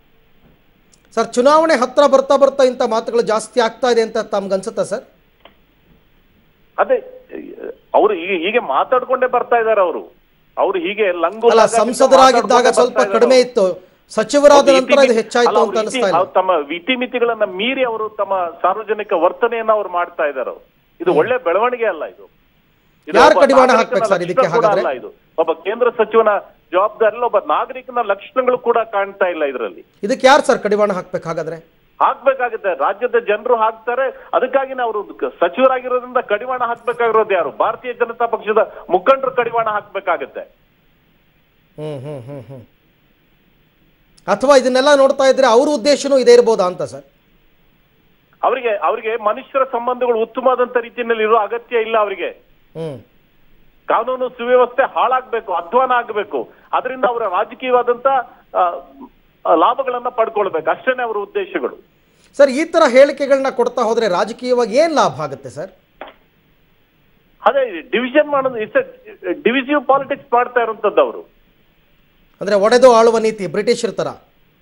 ಸರ್ ಚುನಾವಣೆ ಹತ್ರ ಬರ್ತಾ ಬರ್ತಾ ಇಂಥ ಮಾತುಗಳು ಜಾಸ್ತಿ ಆಗ್ತಾ ಇದೆ ಅಂತ ತಮ್ಗನ್ಸುತ್ತಾ ಸರ್ ಅದೇ ಅವರು ಹೀಗೆ ಮಾತಾಡ್ಕೊಂಡೇ ಬರ್ತಾ ಇದಾರೆ ಅವರು ಅವ್ರು ಹೀಗೆ ಲಂಗು ಅಲ್ಲ ಸಂಸದರಾಗಿದ್ದಾಗ ಸ್ವಲ್ಪ ಕಡಿಮೆ ಇತ್ತು ಸಚಿವರಾದ ನಂತರ ಇದು ಹೆಚ್ಚಾಯ್ತು ಅಂತ ಅನಿಸ್ತಾ ಇಲ್ಲ ತಮ್ಮ ಇತಿಮಿತಿಗಳನ್ನ ಮೀರಿ ಅವರು ತಮ್ಮ ಸಾರ್ವಜನಿಕ ವರ್ತನೆಯನ್ನ ಅವ್ರು ಮಾಡ್ತಾ ಇದಾರೆ ಅವ್ರು. ಇದು ಒಳ್ಳೆ ಬೆಳವಣಿಗೆ ಅಲ್ಲ ಇದು ಇದು ಯಾರ್ ಒಬ್ಬ ಕಡಿವಾಣ ನಾಗರಿಕನ ಹಾಕ್ಬೇಕು ಸರ್ ಇದಕ್ಕೆ ಲಕ್ಷಣ ಕೂಡ ಹಾಗಾದ್ರೆ? ಅಲ್ಲ ಇದು ಒಬ್ಬ ಕೇಂದ್ರ ಸಚಿವನ ಜವಾಬ್ದಾರಿ ಒಬ್ಬ ನಾಗರಿಕನ ಲಕ್ಷಣಗಳು ಕೂಡ ಕಾಣ್ತಾ ಇಲ್ಲ ಇದರಲ್ಲಿ ಇದಕ್ಕೆ ಯಾರು ಸರ್ ಕಡಿವಾಣ ಹಾಕ್ಬೇಕು ಹಾಗಾದ್ರೆ ಹಾಕ್ಬೇಕಾಗುತ್ತೆ ರಾಜ್ಯದ ಜನರು ಹಾಕ್ತಾರೆ ಅದಕ್ಕಾಗಿನೇ ಅವರು ಕ- ಸಚಿವರಾಗಿರೋದ್ರಿಂದ ಕಡಿವಾಣ ಹಾಕ್ಬೇಕಾಗಿರೋದು ಯಾರು ಭಾರತೀಯ ಜನತಾ ಪಕ್ಷದ ಮುಖಂಡರು ಕಡಿವಾಣ ಹಾಕ್ಬೇಕಾಗತ್ತೆ ಹ್ಮ್ ಹ್ಮ್ ಹ್ಮ್ ಹ್ಮ್ ಅಥವಾ ಇದನ್ನೆಲ್ಲ ನೋಡ್ತಾ ಇದ್ರೆ ಅವ್ರ ಉದ್ದೇಶನೂ ಇದೇ ಇರ್ಬೋದಾ ಅಂತ ಸರ್ ಅವರಿಗೆ ಅವರಿಗೆ ಮನುಷ್ಯರ ಸಂಬಂಧಗಳು ಉತ್ತಮವಾದಂತ ರೀತಿಯಲ್ಲಿ ಇರೋ ಅಗತ್ಯ ಇಲ್ಲ ಅವರಿಗೆ ಹ್ಮ್ ಕಾನೂನು ಸುವ್ಯವಸ್ಥೆ ಹಾಳಾಗ್ಬೇಕು ಅಧ್ವಾನ ಆಗ್ಬೇಕು ಅದರಿಂದ ಅವರ ರಾಜಕೀಯವಾದಂತ ಆ, ಆ, ಲಾಭಗಳನ್ನ ಪಡ್ಕೊಳ್ಬೇಕು ಅಷ್ಟೇನೆ ಅವರ ಉದ್ದೇಶಗಳು ಸರ್ ಈ ತರ ಹೇಳಿಕೆಗಳನ್ನ ಕೊಡ್ತಾ ಹೋದ್ರೆ ರಾಜಕೀಯವಾಗಿ ಏನ್ ಲಾಭ ಆಗುತ್ತೆ ಸರ್ ಅದೇ ಡಿವಿಷನ್ ಮಾಡೋದು ಇಟ್ಸ್ ಡಿವಿಸಿವ್ ಪಾಲಿಟಿಕ್ಸ್ ಮಾಡ್ತಾ ಇರುವಂತದ್ದು ಅವರು ಅಂದ್ರೆ ಒಡೆದು ಆಳುವ ನೀತಿ ಬ್ರಿಟಿಷರ ತರ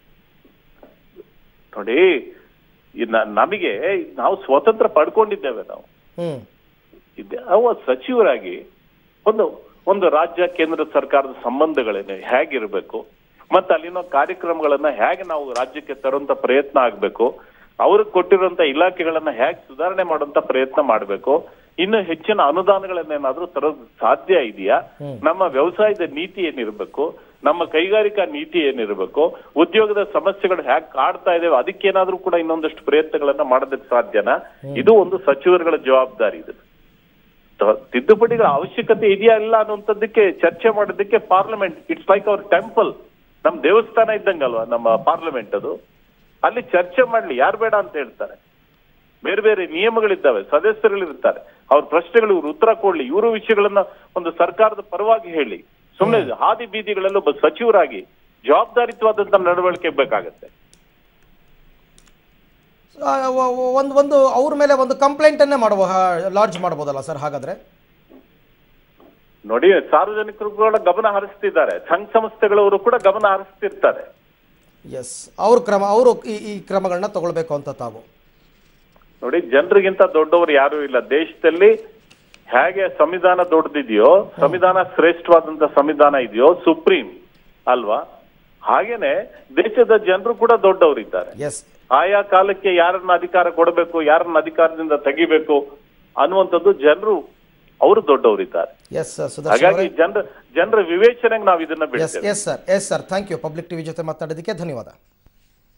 ನೋಡಿ ಈ ನ- ನಮಗೆ ನಾವು ಸ್ವಾತಂತ್ರ್ಯ ಪಡ್ಕೊಂಡಿದ್ದೇವೆ ನಾವು ಹ್ಮ್ ಇದ್ದೆ ಅವ ಸಚಿವರಾಗಿ ಒಂದು ಒಂದು ರಾಜ್ಯ ಕೇಂದ್ರ ಸರ್ಕಾರದ ಸಂಬಂಧಗಳೇನು ಹೇಗಿರ್ಬೇಕು ಮತ್ತೆ ಅಲ್ಲಿನ ಕಾರ್ಯಕ್ರಮಗಳನ್ನ ಹೇಗೆ ನಾವು ರಾಜ್ಯಕ್ಕೆ ತರುವಂತ ಪ್ರಯತ್ನ ಆಗ್ಬೇಕು ಅವ್ರಿಗೆ ಕೊಟ್ಟಿರುವಂತ ಇಲಾಖೆಗಳನ್ನ ಹೇಗೆ ಸುಧಾರಣೆ ಮಾಡುವಂತ ಪ್ರಯತ್ನ ಮಾಡ್ಬೇಕು ಇನ್ನು ಹೆಚ್ಚಿನ ಅನುದಾನಗಳನ್ನೇನಾದ್ರೂ ತರೋದು ಸಾಧ್ಯ ಇದೆಯಾ ನಮ್ಮ ವ್ಯವಸಾಯದ ನೀತಿ ಏನಿರ್ಬೇಕು ನಮ್ಮ ಕೈಗಾರಿಕಾ ನೀತಿ ಏನಿರ್ಬೇಕು ಉದ್ಯೋಗದ ಸಮಸ್ಯೆಗಳು ಹೇಗೆ ಕಾಡ್ತಾ ಇದ್ದೇವೆ ಅದಕ್ಕೇನಾದ್ರೂ ಕೂಡ ಇನ್ನೊಂದಷ್ಟು ಪ್ರಯತ್ನಗಳನ್ನ ಮಾಡೋದಕ್ಕೆ ಸಾಧ್ಯನಾ ಇದು ಒಂದು ಸಚಿವರುಗಳ ಜವಾಬ್ದಾರಿ ಇದು ತ- ತಿದ್ದುಪಡಿಗಳ ಅವಶ್ಯಕತೆ ಇದೆಯಾ ಇಲ್ಲ ಅನ್ನುವಂಥದ್ದಕ್ಕೆ ಚರ್ಚೆ ಮಾಡೋದಕ್ಕೆ parliament it's like our temple ನಮ್ ದೇವಸ್ಥಾನ ಇದ್ದಂಗಲ್ವಾ ನಮ್ಮ ಪಾರ್ಲಿಮೆಂಟ್ ಅದು ಅಲ್ಲಿ ಚರ್ಚೆ ಮಾಡ್ಲಿ ಯಾರು ಬೇಡ ಅಂತ ಹೇಳ್ತಾರೆ ಬೇರೆ ಬೇರೆ ನಿಯಮಗಳಿದ್ದಾವೆ ಸದಸ್ಯರುಗಳಿರ್ತಾರೆ ಅವ್ರ ಪ್ರಶ್ನೆಗಳು ಇವ್ರು ಉತ್ತರ ಕೊಡ್ಲಿ ಇವರು ವಿಷಯಗಳನ್ನ ಒಂದು ಸರ್ಕಾರದ ಪರವಾಗಿ ಹೇಳಿ ಸುಮ್ಮನೆ ಹಾದಿ ಬೀದಿಗಳಲ್ಲಿ ಒಬ್ಬ ಸಚಿವರಾಗಿ ಜವಾಬ್ದಾರಿತ್ವಾದಂತ ನಡವಳಿಕೆ ಬೇಕಾಗತ್ತೆ ಆ, ವ- ವ- ಒಂದು ಒಂದು ಅವ್ರ ಮೇಲೆ ಒಂದು ಕಂಪ್ಲೇಂಟ್ ಅನ್ನೇ ಮಾಡುವ ಲಾಡ್ಜ್ ಮಾಡ್ಬೋದಲ್ಲ ಸರ್ ಹಾಗಾದ್ರೆ ನೋಡಿ ಸಾರ್ವಜನಿಕರು ಕೂಡ ಗಮನ ಹರಿಸ್ತಿದ್ದಾರೆ ಸಂಘ ಸಂಸ್ಥೆಗಳವರು ಕೂಡ ಗಮನ ಹರಿಸ್ತಿರ್ತಾರೆ ಎಸ್ ಅವ್ರ ಕ್ರಮ ಅವರು ಈ ಈ ಕ್ರಮಗಳನ್ನ ತಗೊಳ್ಬೇಕು ಅಂತ ತಾವು ನೋಡಿ ಜನರಿಗಿಂತ ದೊಡ್ಡವರು ಯಾರು ಇಲ್ಲ ದೇಶದಲ್ಲಿ ಹೇಗೆ ಸಂವಿಧಾನ ದೊಡ್ಡದಿದೆಯೋ ಸಂವಿಧಾನ ಶ್ರೇಷ್ಠವಾದಂತ ಸಂವಿಧಾನ ಇದೆಯೋ ಸುಪ್ರೀಂ ಅಲ್ವಾ ಹಾಗೇನೆ ದೇಶದ ಜನರು ಕೂಡ ದೊಡ್ಡವರಿದ್ದಾರೆ ಎಸ್ ಆಯಾ ಕಾಲಕ್ಕೆ ಯಾರನ್ನ ಅಧಿಕಾರ ಕೊಡಬೇಕು ಯಾರನ್ನ ಅಧಿಕಾರದಿಂದ ತೆಗಿಬೇಕು ಅನ್ನುವಂಥದ್ದು ಜನರು ಅವರು ದೊಡ್ಡವರಿದ್ದಾರೆ ಎಸ್ ಸುದರ್ಶನ್ ಹಾಗಾಗಿ ಅವರೇ ಜನರ ಜನರ ವಿವೇಚನೆಗೆ ನಾವು ಇದನ್ನ ಎಸ್ ಬಿಡ್ತೇವೆ yes sir yes sir thank you public TV ಜೊತೆ ಮಾತನಾಡೋದಕ್ಕೆ ಧನ್ಯವಾದ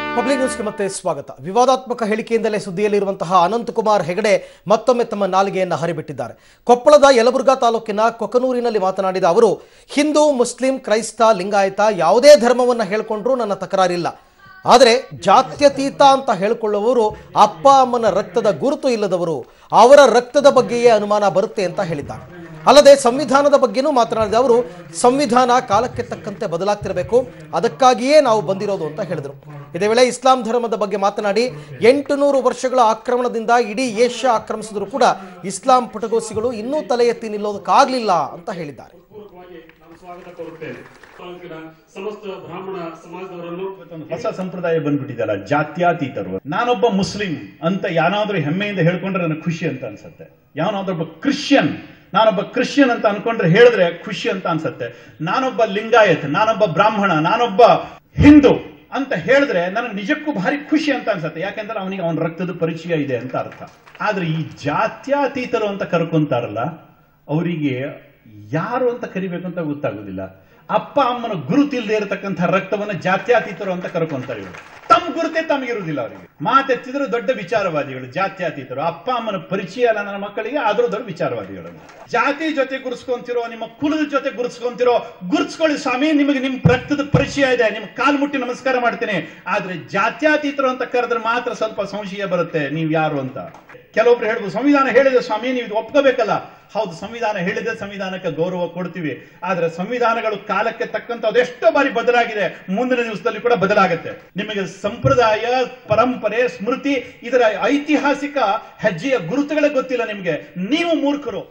ಪಬ್ಲಿಕ್ ನ್ಯೂಸ್ಗೆ ಮತ್ತೆ ಸ್ವಾಗತ ವಿವಾದಾತ್ಮಕ ಹೇಳಿಕೆಯಿಂದಲೇ ಸುದ್ದಿಯಲ್ಲಿರುವಂತಹ ಅನಂತಕುಮಾರ್ ಹೆಗಡೆ ಮತ್ತೊಮ್ಮೆ ತಮ್ಮ ನಾಲಿಗೆಯನ್ನು ಹರಿಬಿಟ್ಟಿದ್ದಾರೆ ಕೊಪ್ಪಳದ ಯಲಬುರ್ಗಾ ತಾಲೂಕಿನ ಕೊಕನೂರಿನಲ್ಲಿ ಮಾತನಾಡಿದ ಅವರು ಹಿಂದೂ ಮುಸ್ಲಿಂ ಕ್ರೈಸ್ತ ಲಿಂಗಾಯತ ಯಾವುದೇ ಧರ್ಮವನ್ನು ಹೇಳ್ಕೊಂಡ್ರೂ ನನ್ನ ತಕರಾರಿಲ್ಲ ಆದರೆ ಜಾತ್ಯತೀತ ಅಂತ ಹೇಳಿಕೊಳ್ಳುವವರು ಅಪ್ಪ ಅಮ್ಮನ ರಕ್ತದ ಗುರುತು ಇಲ್ಲದವರು ಅವರ ರಕ್ತದ ಬಗ್ಗೆಯೇ ಅನುಮಾನ ಬರುತ್ತೆ ಅಂತ ಹೇಳಿದ್ದಾರೆ ಅಲ್ಲದೆ ಸಂವಿಧಾನದ ಬಗ್ಗೆನೂ ಮಾತನಾಡಿದ ಅವರು ಸಂವಿಧಾನ ಕಾಲಕ್ಕೆ ತಕ್ಕಂತೆ ಬದಲಾಗ್ತಿರಬೇಕು ಅದಕ್ಕಾಗಿಯೇ ನಾವು ಬಂದಿರೋದು ಅಂತ ಹೇಳಿದರು ಇದೇ ವೇಳೆ ಇಸ್ಲಾಂ ಧರ್ಮದ ಬಗ್ಗೆ ಮಾತನಾಡಿ ಎಂಟು ನೂರು ವರ್ಷಗಳ ಆಕ್ರಮಣದಿಂದ ಇಡೀ ಏಷ್ಯಾ ಆಕ್ರಮಿಸಿದ್ರು ಕೂಡ ಇಸ್ಲಾಂ ಪಟಗೋಸಿಗಳು ಇನ್ನೂ ತಲೆ ಎತ್ತಿ ನಿಲ್ಲೋದಕ್ಕಾಗಲಿಲ್ಲ ಅಂತ ಹೇಳಿದ್ದಾರೆ ಪೂರ್ವಕವಾಗಿ ನಾನು ಸ್ವಾಗತ ಕೋರುತ್ತೇನೆ ತಾಲೂಕಿನ ಸಮಸ್ತ ಬ್ರಾಹ್ಮಣ ಸಮಾಜದವರನ್ನು ಇವತ್ತೊಂದು ಹೊಸ ಸಂಪ್ರದಾಯ ಬಂದ್ಬಿಟ್ಟಿದೆಯಲ್ಲ ಜಾತ್ಯಾತೀತರು ನಾನೊಬ್ಬ ಮುಸ್ಲಿಂ ಅಂತ ಯಾನಾದ್ರೂ ಹೆಮ್ಮೆಯಿಂದ ಹೇಳ್ಕೊಂಡ್ರೆ ನನಗೆ ಖುಷಿ ಅಂತ ಅನ್ಸುತ್ತೆ ಯಾವನಾದ್ರೊಬ್ಬ ಕ್ರಿಶ್ಚಿಯನ್ ನಾನೊಬ್ಬ ಕ್ರಿಶ್ಚಿಯನ್ ಅಂತ ಅನ್ಕೊಂಡ್ರೆ ಹೇಳಿದ್ರೆ ಖುಷಿ ಅಂತ ಅನ್ಸುತ್ತೆ ನಾನೊಬ್ಬ ಲಿಂಗಾಯತ್ ನಾನೊಬ್ಬ ಬ್ರಾಹ್ಮಣ ನಾನೊಬ್ಬ ಹಿಂದೂ ಅಂತ ಹೇಳಿದ್ರೆ ನನಗೆ ನಿಜಕ್ಕೂ ಭಾರಿ ಖುಷಿ ಅಂತ ಅನ್ಸುತ್ತೆ ಯಾಕೆಂದ್ರೆ ಅವನಿಗೆ ಅವನ ರಕ್ತದ ಪರಿಚಯ ಇದೆ ಅಂತ ಅರ್ಥ ಆದ್ರೆ ಈ ಜಾತ್ಯಾತೀತರು ಅಂತ ಕರ್ಕೊಂತಾರಲ್ಲ ಅವರಿಗೆ ಯಾರು ಅಂತ ಕರಿಬೇಕು ಅಂತ ಗೊತ್ತಾಗುದಿಲ್ಲ ಅಪ್ಪ ಅಮ್ಮನ ಗುರುತಿಲ್ಲದೆ ಇರತಕ್ಕಂಥ ರಕ್ತವನ್ನ ಜಾತ್ಯಾತೀತರು ಅಂತ ಕರ್ಕೊಂತಾರೆ ಇವರು ತಮ್ಮ ಗುರುತೇ ತಮಗಿರುವುದಿಲ್ಲ ಅವರಿಗೆ ಮಾತೆತ್ತಿದ್ರು ದೊಡ್ಡ ವಿಚಾರವಾದಿಗಳು ಜಾತ್ಯಾತೀತರು ಅಪ್ಪ ಅಮ್ಮನ ಪರಿಚಯ ಅಲ್ಲ ನನ್ನ ಮಕ್ಕಳಿಗೆ ಆದ್ರೂ ದೊಡ್ಡ ವಿಚಾರವಾದಿಗಳು ಜಾತಿ ಜೊತೆ ಗುರುಸ್ಕೊಂತಿರೋ ನಿಮ್ಮ ಕುಲದ ಜೊತೆ ಗುರುಸ್ಕೊಂತಿರೋ ಗುರುಸ್ಕೊಳ್ಳಿ ಸ್ವಾಮಿ ನಿಮಗೆ ನಿಮ್ ರಕ್ತದ ಪರಿಚಯ ಇದೆ ನಿಮ್ ಕಾಲ್ ಮುಟ್ಟಿ ನಮಸ್ಕಾರ ಮಾಡ್ತೇನೆ ಆದ್ರೆ ಜಾತ್ಯಾತೀತರು ಅಂತ ಕರೆದ್ರೆ ಮಾತ್ರ ಸ್ವಲ್ಪ ಸಂಶಯ ಬರುತ್ತೆ ನೀವ್ ಯಾರು ಅಂತ ಕೆಲವೊಬ್ರು ಹೇಳ್ಬೋದು ಸಂವಿಧಾನ ಹೇಳಿದೆ ಸ್ವಾಮಿ ನೀವು ಇದು ಒಪ್ಕೋಬೇಕಲ್ಲ ಹೌದು ಸಂವಿಧಾನ ಹೇಳಿದೆ ಸಂವಿಧಾನಕ್ಕೆ ಗೌರವ ಕೊಡ್ತೀವಿ ಆದ್ರೆ ಸಂವಿಧಾನಗಳು ಕಾಲಕ್ಕೆ ತಕ್ಕಂತ ಅದೆಷ್ಟೋ ಬಾರಿ ಬದಲಾಗಿದೆ ಮುಂದಿನ ದಿವಸದಲ್ಲಿ ಕೂಡ ಬದಲಾಗುತ್ತೆ ನಿಮಗೆ ಸಂಪ್ರದಾಯ ಪರಂಪರೆ ಸ್ಮೃತಿ ಇದರ ಐತಿಹಾಸಿಕ ಹೆಜ್ಜೆಯ ಗುರುತುಗಳೇ ಗೊತ್ತಿಲ್ಲ ನಿಮಗೆ ನೀವು ಮೂರ್ಖರು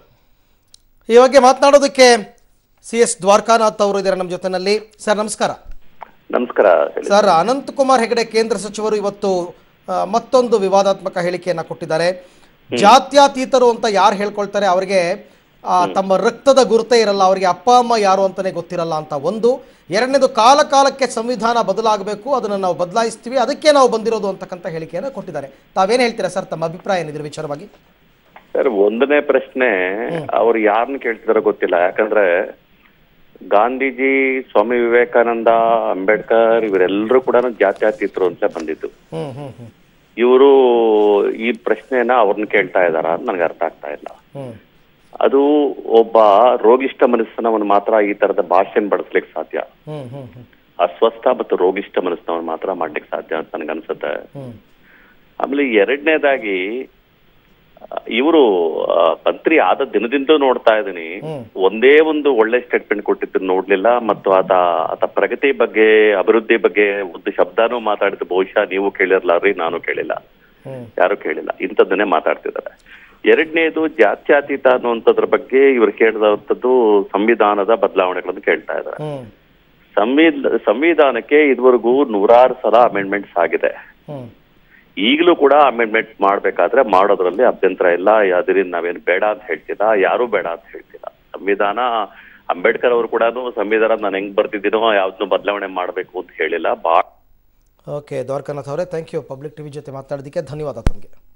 ಈ ಬಗ್ಗೆ ಮಾತನಾಡೋದಕ್ಕೆ ಸಿ ಎಸ್ ದ್ವಾರಕಾನಾಥ್ ಅವರು ಇದ್ದಾರೆ ನಮ್ಮ ಜೊತೆನಲ್ಲಿ ಸರ್ ನಮಸ್ಕಾರ ನಮಸ್ಕಾರ ಹೇಳಿ ಸರ್ ಅನಂತಕುಮಾರ್ ಹೆಗಡೆ ಕೇಂದ್ರ ಸಚಿವರು ಇವತ್ತು ಆ, ಮತ್ತೊಂದು ವಿವಾದಾತ್ಮಕ ಹೇಳಿಕೆಯನ್ನ ಕೊಟ್ಟಿದ್ದಾರೆ ಜಾತ್ಯಾತೀತರು ಅಂತ ಯಾರು ಹೇಳ್ಕೊಳ್ತಾರೆ ಅವರಿಗೆ ಆ, ತಮ್ಮ ರಕ್ತದ ಗುರುತೇ ಇರಲ್ಲ ಅವರಿಗೆ ಅಪ್ಪ ಅಮ್ಮ ಯಾರು ಅಂತಾನೆ ಗೊತ್ತಿರಲ್ಲ ಅಂತ ಒಂದು ಎರಡನೇದು ಕಾಲ ಕಾಲಕ್ಕೆ ಸಂವಿಧಾನ ಬದಲಾಗಬೇಕು ಅದನ್ನು ನಾವು ಬದಲಾಯಿಸ್ತೀವಿ ಅದಕ್ಕೆ ನಾವು ಬಂದಿರೋದು ಅಂತಕ್ಕಂಥ ಹೇಳಿಕೆಯನ್ನು ಕೊಟ್ಟಿದ್ದಾರೆ ತಾವೇನು ಹೇಳ್ತೀರಾ ಸರ್ ತಮ್ಮ ಅಭಿಪ್ರಾಯ ಏನಿದ್ರ ವಿಚಾರವಾಗಿ ಸರ್ ಒಂದನೇ ಪ್ರಶ್ನೆ ಅವ್ರು ಯಾರನ್ನ ಕೇಳ್ತಿದಾರೋ ಗೊತ್ತಿಲ್ಲ ಯಾಕಂದ್ರೆ ಗಾಂಧೀಜಿ ಸ್ವಾಮಿ ವಿವೇಕಾನಂದ ಅಂಬೇಡ್ಕರ್ ಇವರೆಲ್ಲರೂ ಕೂಡ ಜಾತ್ಯತೀತರು ಅಂತ ಬಂದಿದ್ದು ಹ್ಮ್ ಹ್ಮ್ ಹ್ಮ್ ಇವರು ಈ ಪ್ರಶ್ನೆನ ಅವ್ರನ್ನ ಕೇಳ್ತಾ ಇದಾರ ಅಂತ ನನಗೆ ಅರ್ಥ ಆಗ್ತಾ ಇಲ್ಲ ಹ್ಮ್ ಅದು ಒಬ್ಬ ರೋಗಿಷ್ಠ ಮನಸ್ಸನವನು ಮಾತ್ರ ಈ ತರದ ಭಾಷೆನ ಬಳಸ್ಲಿಕ್ಕೆ ಸಾಧ್ಯ ಹ್ಮ್ ಹ್ಮ್ ಹ್ಮ್ ಅಸ್ವಸ್ಥ ಮತ್ತು ರೋಗಿಷ್ಠ ಮನಸ್ಸಿನವನು ಮಾತ್ರ ಮಾಡ್ಲಿಕ್ಕೆ ಸಾಧ್ಯ ಅಂತ ನನ್ಗನ್ಸುತ್ತೆ ಹ್ಮ್ ಆಮೇಲೆ ಎರಡನೇದಾಗಿ ಇವರು ಮಂತ್ರಿ ಆದ ದಿನದಿಂದ ನೋಡ್ತಾ ಇದ್ದೀನಿ ಹ್ಮ್. ಒಂದೇ ಒಂದು ಒಳ್ಳೆ ಸ್ಟೇಟ್ಮೆಂಟ್ ಕೊಟ್ಟಿದ್ದು ನೋಡ್ಲಿಲ್ಲ ಮತ್ತು ಆತ ಆತ ಪ್ರಗತಿ ಬಗ್ಗೆ ಅಭಿವೃದ್ಧಿ ಬಗ್ಗೆ ಒಂದು ಶಬ್ದನೂ ಮಾತಾಡಿದ್ದು ಬಹುಶಃ ನೀವು ಕೇಳಿರ್ಲಾರ್ರಿ ನಾನು ಕೇಳಿಲ್ಲ ಹ್ಮ್ ಯಾರು ಕೇಳಿಲ್ಲ ಇಂಥದ್ದನ್ನೇ ಮಾತಾಡ್ತಿದ್ದಾರೆ ಎರಡನೇದು ಜಾತ್ಯತೀತ ಅನ್ನುವಂಥದ್ರ ಬಗ್ಗೆ ಇವರು ಕೇಳಿದಂಥದ್ದು ಸಂವಿಧಾನದ ಬದಲಾವಣೆಗಳನ್ನು ಕೇಳ್ತಾ ಇದ್ದಾರೆ ಹ್ಮ್ ಸಂವಿಧ ಸಂವಿಧಾನಕ್ಕೆ ಇದುವರೆಗೂ ನೂರಾರು ಸಲ ಅಮೆಂಡ್ಮೆಂಟ್ಸ್ ಆಗಿದೆ ಹ್ಮ್ ಈಗಲೂ ಕೂಡ ಅಮೆಂಡ್ಮೆಂಟ್ ಮಾಡ್ಬೇಕಾದ್ರೆ ಮಾಡೋದ್ರಲ್ಲಿ ಅಭ್ಯಂತರ ಇಲ್ಲ ಅದರಿಂದ ನಾವೇನು ಬೇಡ ಅಂತ ಹೇಳ್ತಿಲ್ಲ ಯಾರು ಬೇಡ ಅಂತ ಹೇಳ್ತಿಲ್ಲ ಸಂವಿಧಾನ ಅಂಬೇಡ್ಕರ್ ಅವರು ಕೂಡ ಸಂವಿಧಾನ ನಾನು ಹೆಂಗ್ ಬರ್ತಿದ್ದೀನೋ ಯಾವ್ದನ್ನು ಬದಲಾವಣೆ ಮಾಡ್ಬೇಕು ಅಂತ ಹೇಳಿಲ್ಲ ಬಾ ಓಕೆ ದ್ವಾರಕಾನಾಥ್ ಅವರೇ ಥ್ಯಾಂಕ್ ಯು ಪಬ್ಲಿಕ್ ಟಿವಿ ಜೊತೆ ಮಾತಾಡೋದಕ್ಕೆ ಧನ್ಯವಾದ ತಮಗೆ